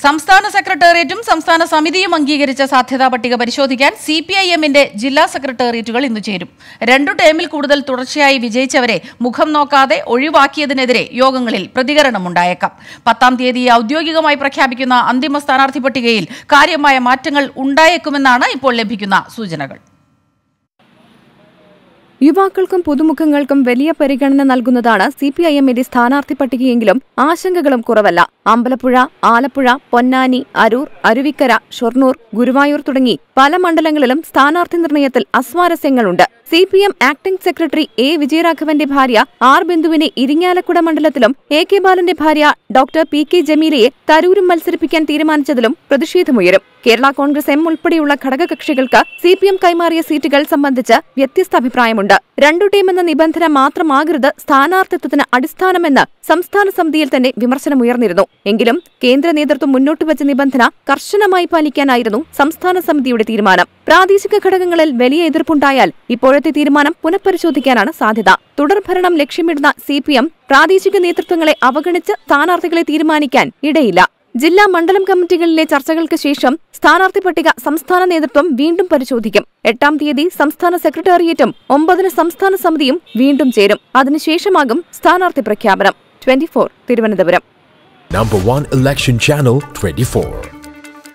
സംസ്ഥാന സെക്രട്ടേറിയറ്റും സംസ്ഥാന സമിതിയും അംഗീകരിച്ച സാധ്യതാ പട്ടിക പരിശോധിക്കാൻ സി പി ഐ എമ്മിന്റെ ജില്ലാ സെക്രട്ടേറിയറ്റുകൾ ഇന്ന് ചേരും രണ്ടു ടേമിൽ കൂടുതൽ തുടർച്ചയായി വിജയിച്ചവരെ മുഖം നോക്കാതെ ഒഴിവാക്കിയതിനെതിരെ യോഗങ്ങളിൽ പ്രതികരണമുണ്ടായേക്കാം പത്താം തീയതി ഔദ്യോഗികമായി പ്രഖ്യാപിക്കുന്ന അന്തിമ സ്ഥാനാർത്ഥി പട്ടികയിൽ കാര്യമായ മാറ്റങ്ങൾ ഉണ്ടായേക്കുമെന്നാണ് ഇപ്പോൾ ലഭിക്കുന്ന സൂചനകൾ യുവാക്കൾക്കും പുതുമുഖങ്ങൾക്കും വലിയ പരിഗണന നൽകുന്നതാണ് സി പി ഐ എമ്മിന്റെ സ്ഥാനാർത്ഥി പട്ടികയെങ്കിലും ആശങ്കകളും കുറവല്ല അമ്പലപ്പുഴ ആലപ്പുഴ പൊന്നാനി അരൂർ അരുവിക്കര ഷൊർണൂർ ഗുരുവായൂർ തുടങ്ങി പല മണ്ഡലങ്ങളിലും സ്ഥാനാർത്ഥി നിർണയത്തിൽ അസ്വാരസ്യങ്ങളുണ്ട് C P M acting secretary A വിജയരാഘവന്റെ ഭാര്യ ആർ ബിന്ദുവിനെ ഇരിങ്ങാലക്കുട മണ്ഡലത്തിലും എ കെ ബാലന്റെ ഭാര്യ ഡോക്ടർ പി കെ ജമീലയെ തരൂരും മത്സരിപ്പിക്കാൻ തീരുമാനിച്ചതിലും പ്രതിഷേധമുയരും കേരള കോൺഗ്രസ് എം ഉൾപ്പെടെയുള്ള ഘടകകക്ഷികൾക്ക് സി പി എം കൈമാറിയ സീറ്റുകൾ സംബന്ധിച്ച് വ്യത്യസ്ത അഭിപ്രായമുണ്ട് രണ്ടു ടീമെന്ന നിബന്ധന മാത്രമാകരുത് സ്ഥാനാർത്ഥിത്വത്തിന് അടിസ്ഥാനമെന്ന് സംസ്ഥാന സമിതിയിൽ തന്നെ വിമർശനമുയർന്നിരുന്നു എങ്കിലും കേന്ദ്ര നേതൃത്വം മുന്നോട്ട് വെച്ച നിബന്ധന കർശനമായി പാലിക്കാനായിരുന്നു സംസ്ഥാന സമിതിയുടെ തീരുമാനം പ്രാദേശിക ഘടകങ്ങളിൽ വലിയ എതിർപ്പുണ്ടായാൽ ഇപ്പോഴത്തെ തീരുമാനം പുനഃപരിശോധിക്കാനാണ് സാധ്യത തുടർഭരണം ലക്ഷ്യമിടുന്ന സി പി എം പ്രാദേശിക നേതൃത്വങ്ങളെ അവഗണിച്ച് സ്ഥാനാർത്ഥികളെ തീരുമാനിക്കാൻ ഇടയില്ല ജില്ലാ മണ്ഡലം കമ്മിറ്റികളിലെ ചർച്ചകൾക്ക് ശേഷം സ്ഥാനാർത്ഥി പട്ടിക സംസ്ഥാന നേതൃത്വം വീണ്ടും പരിശോധിക്കും എട്ടാം തീയതി സംസ്ഥാന സെക്രട്ടേറിയറ്റും ഒമ്പതിന് സംസ്ഥാന സമിതിയും വീണ്ടും ചേരും അതിനുശേഷമാകും സ്ഥാനാർത്ഥി പ്രഖ്യാപനം twenty Thiruvananthapuram Number one election channel 24.